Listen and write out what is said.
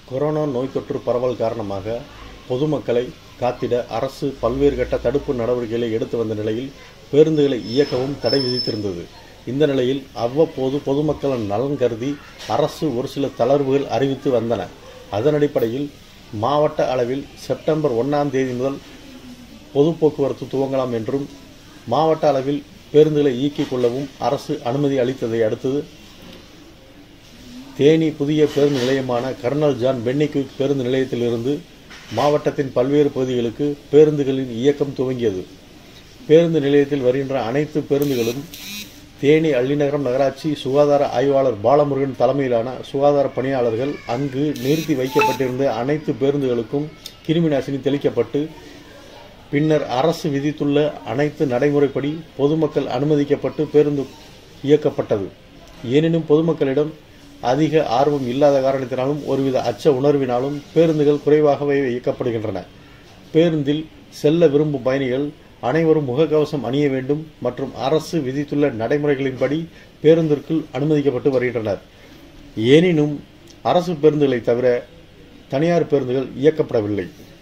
corona நோய் தொற்று பரவல் காரணமாக பொதுமக்களை காத்திட அரசு பல்வேறு கட்ட தடுப்பு நடவடிக்கைகளை எடுத்து வந்த நிலையில் பேருந்துகளை இயக்கவும் தடை விதித்திருந்தது இந்த நிலையில் அவ்வப்போது பொதுமக்களின் நலன் கருதி அரசு ஒரு சில தளர்வுகள் அறிவித்து வந்தன அதன் அடிப்படையில் மாவட்ட அளவில் செப்டம்பர் ஒன்றாம் தேதி முதல் பொது போக்குவரத்து துவங்கலாம் என்றும் மாவட்ட அளவில் பேருந்துகளை இயக்கிக் கொள்ளவும் அரசு அனுமதி அளித்ததை அடுத்தது தேனி புதிய பேருந்து நிலையமான கர்னல் ஜான் பென்னிக்விக் பேருந்து நிலையத்திலிருந்து மாவட்டத்தின் பல்வேறு பகுதிகளுக்கு பேருந்துகளின் இயக்கம் துவங்கியது பேருந்து நிலையத்தில் வருகின்ற அனைத்து பேருந்துகளும் தேனி அள்ளிநகரம் நகராட்சி சுகாதார ஆய்வாளர் பாலமுருகன் தலைமையிலான சுகாதார பணியாளர்கள் அங்கு நிறுத்தி வைக்கப்பட்டிருந்த அனைத்து பேருந்துகளுக்கும் கிருமி நாசினி தெளிக்கப்பட்டு பின்னர் அரசு விதித்துள்ள அனைத்து நடைமுறைப்படி பொதுமக்கள் அனுமதிக்கப்பட்டு பேருந்து இயக்கப்பட்டது எனினும் பொதுமக்களிடம் அதிக ஆர்வம் இல்லாத காரணத்தினாலும் ஒருவித அச்ச உணர்வினாலும் பேருந்துகள் குறைவாகவே இயக்கப்படுகின்றன பேருந்தில் செல்ல விரும்பும் பயணிகள் அனைவரும் முகக்கவசம் அணிய வேண்டும் மற்றும் அரசு விதித்துள்ள நடைமுறைகளின்படி பேருந்திற்குள் அனுமதிக்கப்பட்டு வருகின்றனர் எனினும் அரசு பேருந்துகளை தவிர தனியார் பேருந்துகள் இயக்கப்படவில்லை